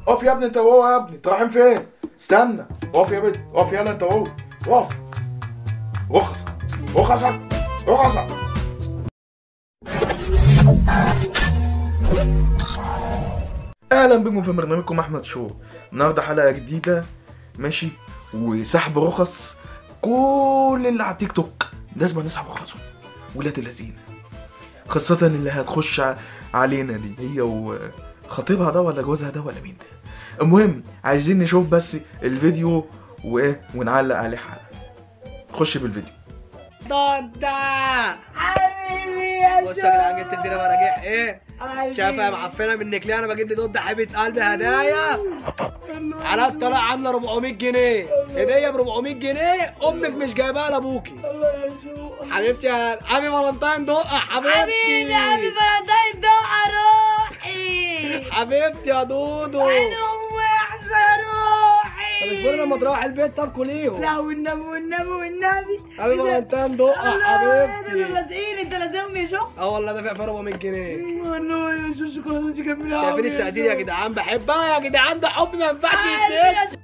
اقف يا ابني انت وهو يا ابني انت رايحين فين استنى اقف يا ابني اقف يلا انت وهو اقف رخصك رخصك رخصك اهلا بكم في برنامجكم احمد شو النهارده حلقه جديده ماشي وسحب رخص كل اللي على تيك توك لازم نسحب رخصهم ولاد اللذين خاصة اللي هتخش ع- علينا دي هي وخطيبها ده ولا جوزها ده ولا مين ده المهم عايزين نشوف بس الفيديو وايه ونعلق عليه حلقة خش بالفيديو ضدة حبيبي يا بص يا جدعان جبت لنا مراجيح ايه حبيبي. شايفه يا معفنه منك ليه انا بجيب لي ضد حبيبه قلبي هدايا على الطلاق عامله 400 جنيه هديه ب 400 جنيه امك مش جايباها لابوكي الله يشوفك. حبيبتي يا حبيبي فالنتين دقه حبيبتي حبيبي حبيبي فلانتاين دقة روحي حبيبتي يا دودو عين امي وحشة يا طب مش روحي كل لما تروح البيت طب كليهم لا والنبي والنبي والنبي حبيبي فالنتين دقه الله ده حبيبتي لازقين انت لازقهم يا شو اه والله دافع فيها 400 جنيه والله يا شو شوكولاتة جميلة شايفين أوي يا التقدير يا شو. جدعان بحبها يا جدعان ده حب ما ينفعش حبيبي يا يتنسي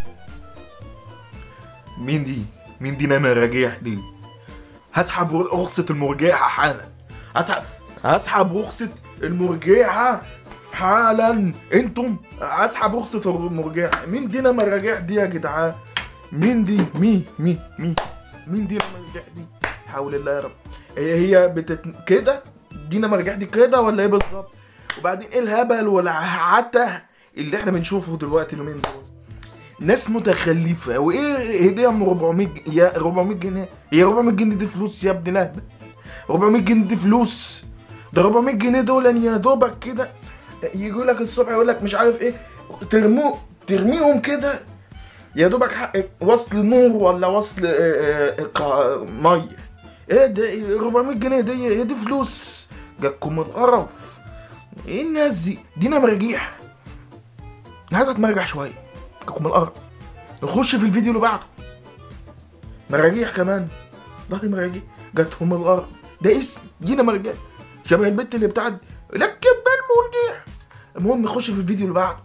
مين دي مين دي نانا راجيح دي هسحب رخصة المرجيحة حالا هسحب هسحب رخصة المرجيحة حالا انتم هسحب رخصة المرجيحة مين دي نانا راجيح دي يا جدعان مين دي مين مين مين مين دي نانا راجيح دي حول الله يا رب هي هي بتت كده دينا مرجح دي كده ولا ايه بالظبط وبعدين ايه الهبل والعته اللي احنا بنشوفه دلوقتي اليومين دول ناس متخلفه وايه هديه من 400 ج- يا 400 جنيه هي 400 جنيه دي فلوس يا ابن لهبل 400 جنيه دي فلوس ده 400 جنيه دول يا دوبك كده يجوا لك الصبح يقول لك مش عارف ايه ترمو ترميهم كده يا دوبك حق وصل نور ولا وصل آه، آه، قا- ميه ايه ده 400 جنيه دي هي دي فلوس جاكم القرف ايه الناس دي دينا مراجيح انا عايز اتمرجح شويه جاكم القرف نخش في الفيديو اللي بعده مراجيح كمان والله مراجيح جاتهم القرف ده اسم دينا مراجيح شبه البت اللي بتاعت لك المرجيح المهم نخش في الفيديو اللي بعده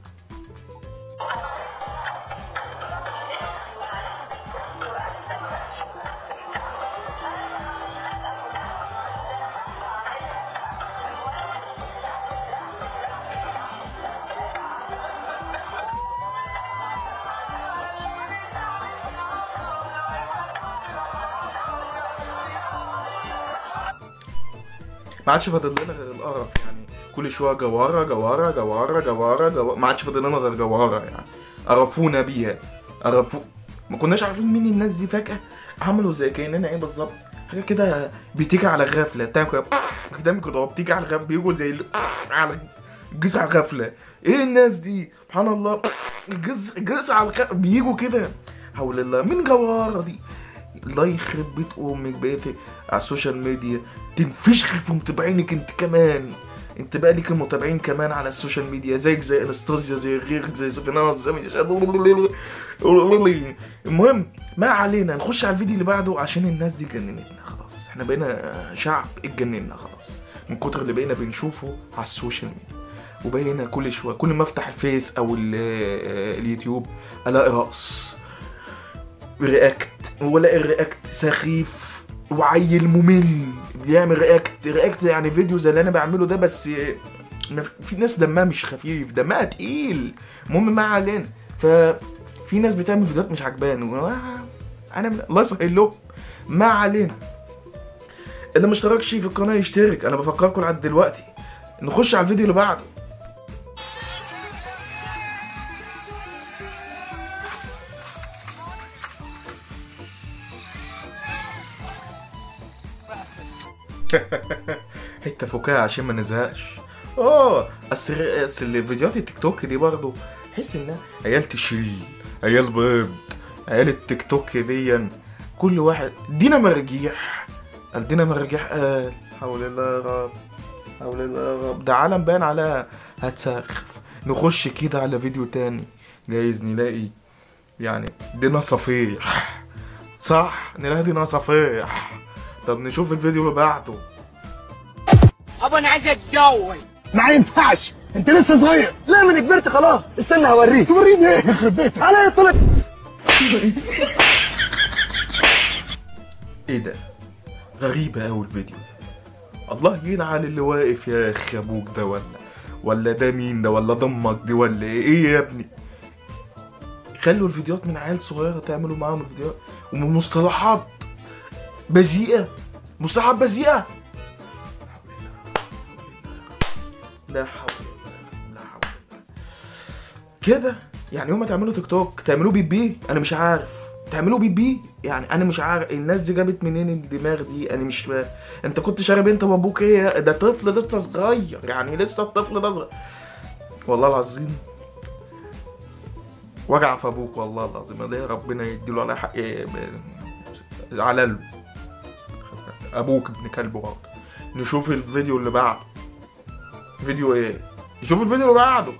ما عادش فاضل لنا غير القرف يعني كل شويه جواره جواره جواره جواره جواره ما عادش فاضل لنا غير جواره يعني قرفونا بيها قرفو ما كناش عارفين مين الناس دي فجاه عملوا زي كاننا ايه بالظبط حاجه كده بتيجي على غفله بتعمل كده كده كده بتيجي على غفله بيجوا زي ال- على جزء على غفله ايه الناس دي سبحان الله جزء جزء على الغفله بيجوا كده حول الله مين جواره دي الله يخرب بيت امك بقيت على السوشيال ميديا تنفشخ في متابعينك انت كمان انت بقى ليك متابعين كمان على السوشيال ميديا زيك زي انستازيا زي غيرك زي سفينة زي المهم ما علينا نخش على الفيديو اللي بعده عشان الناس دي جننتنا خلاص احنا بقينا شعب اتجننا خلاص من كتر اللي بقينا بنشوفه على السوشيال ميديا وبقينا كل شويه كل ما افتح الفيس او ال- اليوتيوب الاقي رقص رياكت ولا الرياكت سخيف وعيل ممل بيعمل رياكت رياكت يعني فيديو زي اللي انا بعمله ده بس ما في- في ناس دمها مش خفيف دمها تقيل المهم ما علينا ففي ناس بتعمل فيديوهات مش عجباني و- انا من... الله يسهل لهم ما علينا اللي ما اشتركش في القناه يشترك انا بفكركم لحد دلوقتي نخش على الفيديو اللي بعده حته فكاهه عشان ما نزهقش اه اصل اصل الفيديوهات التيك توك دي برضه حس انها عيال تشيل عيال بيض عيال التيك توك دي كل واحد دينا مرجيح قال دينا مرجيح قال حول الله يا رب حول الله يا رب ده عالم باين عليها هتسخف نخش كده على فيديو تاني جايز نلاقي يعني دينا صفيح صح نلاقي دينا صفيح طب نشوف الفيديو اللي بعده ابو انا عايز اتجوز ما ينفعش انت لسه صغير لا ما انا كبرت خلاص استنى هوريك توريني ايه يخرب بيتك على طلع ايه ده غريبة اوي الفيديو ده الله يلعن اللي واقف يا اخي ابوك ده ولا ولا ده مين ده ولا ضمك دي ولا ايه ايه يا ابني خلوا الفيديوهات من عيال صغيرة تعملوا معاهم الفيديوهات ومن مصطلحات بذيئة مصطلحات بذيئة لا حول ولا حول كده يعني يوم ما تعملوا تيك توك تعملوه بي بي انا مش عارف تعملوه بي بي يعني انا مش عارف الناس دي جابت منين الدماغ دي انا مش فاهم انت كنت شارب انت وابوك ايه ده طفل لسه صغير يعني لسه الطفل ده صغير والله العظيم وجع في ابوك والله العظيم ده ربنا يديله على حق إيه، ب- على له ابوك ابن كلب برضه نشوف الفيديو اللي بعده فيديو ايه نشوف الفيديو اللي بعده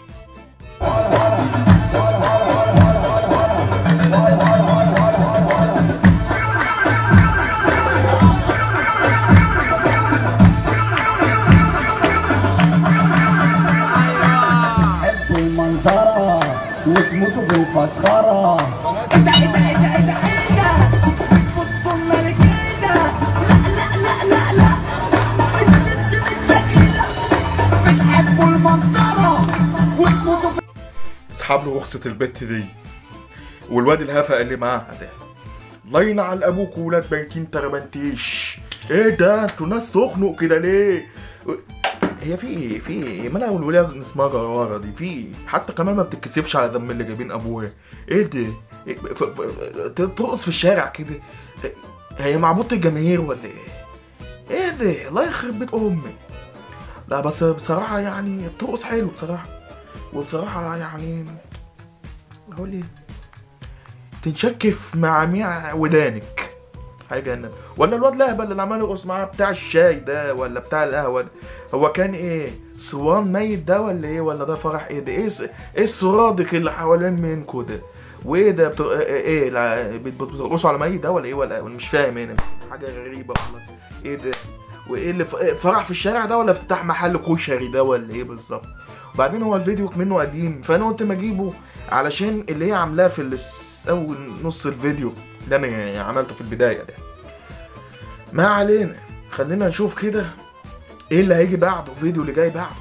حبوا المنظرة وتموتوا في الفسخرة ايه ده ايه ده ايه ده ايه ده ايه ده بصوا الملك ايه ده لا لا لا لا لا انت تمشي بالشكل ده بتحبوا المنظرة وتموتوا في اسحب له رخصة البت دي والواد الهفا اللي معاها ده الله ينعل ابوك وولاد بنكين تربنتيش ايه ده انتوا ناس تخنق كده ليه هي في ايه في ايه مالها والولاد اللي اسمها جرارة دي في ايه حتى كمان ما بتتكسفش على دم اللي جايبين ابوها ايه ده إيه ف- ف- ترقص في الشارع كده هي معبوطة الجماهير ولا ايه ايه ده الله يخرب بيت امي لا بس بصراحة يعني بترقص حلو بصراحة وبصراحة يعني اقول ايه تنشكف مع مع ودانك حاجة إن... ولا الواد لهبل اللي عمال يرقص معاه بتاع الشاي ده ولا بتاع القهوة ده هو كان ايه صوان ميت ده ولا ايه ولا ده فرح ايه ده ايه س... ايه السرادق اللي حوالين منكو ده وايه ده بت... ايه لا بت- بت- بترقصوا على ميت ده ولا ايه ولا ولا مش فاهم انا حاجة غريبة والله ايه ده وايه اللي ف... إيه فرح في الشارع ده ولا افتتاح محل كشري ده ولا ايه بالظبط وبعدين هو الفيديو منه قديم فانا قلت ما اجيبه علشان اللي هي عاملاه في الس- اول نص الفيديو اللي انا عملته في البدايه ده ما علينا خلينا نشوف كده ايه اللي هيجي بعده الفيديو اللي جاي بعده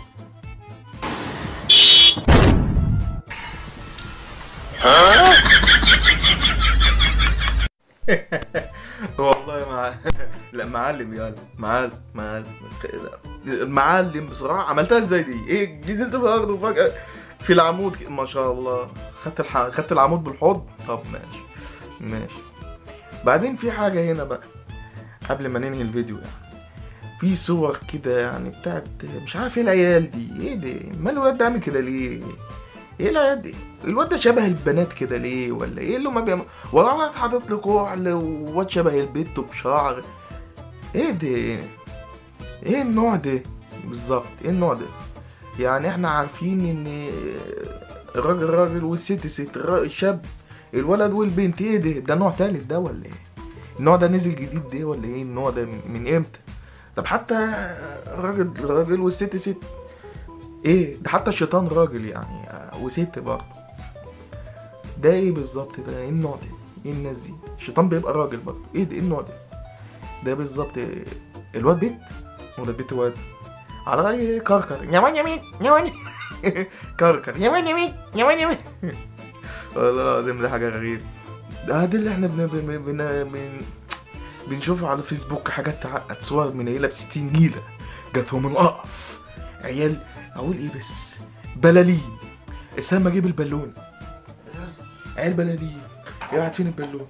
والله مع لا معلم يا معلم معلم المعلم بصراحه عملتها ازاي دي ايه نزلت في الارض وفجاه في العمود ك- ما شاء الله خدت الح... خدت العمود بالحضن طب ماشي ماشي بعدين في حاجه هنا بقى قبل ما ننهي الفيديو يعني في صور كده يعني بتاعت مش عارف ايه العيال دي ايه ده مال الولاد ده عامل كده ليه ايه العيال دي الواد ده شبه البنات كده ليه ولا ايه اللي ما بيعمل ولا واحد حاطط له كحل وواد شبه البت بشعر ايه ده ايه النوع ده بالظبط ايه النوع ده يعني احنا عارفين ان الراجل راجل والست ست الر- الشاب الولد والبنت ايه ده ده نوع تالت ده ولا ايه النوع ده نزل جديد ده ولا ايه النوع ده من امتى طب حتى الراجل راجل والست ست ايه ده حتى الشيطان راجل يعني آه، وست برضه ده ايه بالظبط ده ايه النوع ده ايه الناس دي الشيطان بيبقى راجل برضه ايه ده ايه النوع ده ده بالظبط إيه؟ الواد بيت ولا البيت واد على رأي كركر يوان يمين يوان كركر يوان يمين يوان يمين والله العظيم ده حاجة غريبة ده ده اللي احنا بن بن بن بن بنشوفه على فيسبوك حاجات تعقد صور منيلة بستين نيلة جاتهم القرف عيال اقول ايه بس بلالين اسامة اجيب البالون عيال بلالين قاعد فين البالون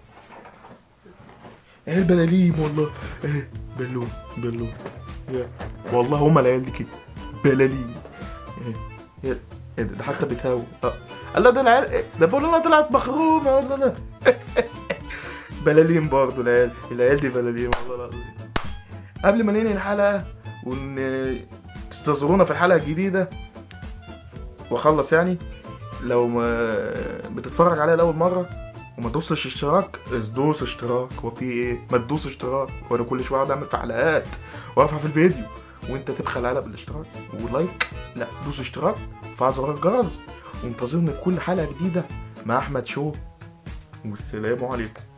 عيال بلالين والله ايه بالون بالون يا والله هما العيال دي كده بلالين ايه يا إيه ده ده حتى بتهاوي اه الله ده العيال إيه؟ ده بالونه طلعت مخرومه والله ده بلالين برضه العيال العيال دي بلالين والله العظيم قبل ما ننهي الحلقه ون تستظهرونا في الحلقه الجديده واخلص يعني لو ما بتتفرج عليها لاول مره وما تدوسش اشتراك دوس اشتراك وفي ايه ما تدوس اشتراك وانا كل شويه اقعد اعمل في حلقات وارفع في الفيديو وانت تبخل عليها بالاشتراك ولايك لا دوس اشتراك وفعل زرار الجرس وانتظرني في كل حلقه جديده مع احمد شو والسلام عليكم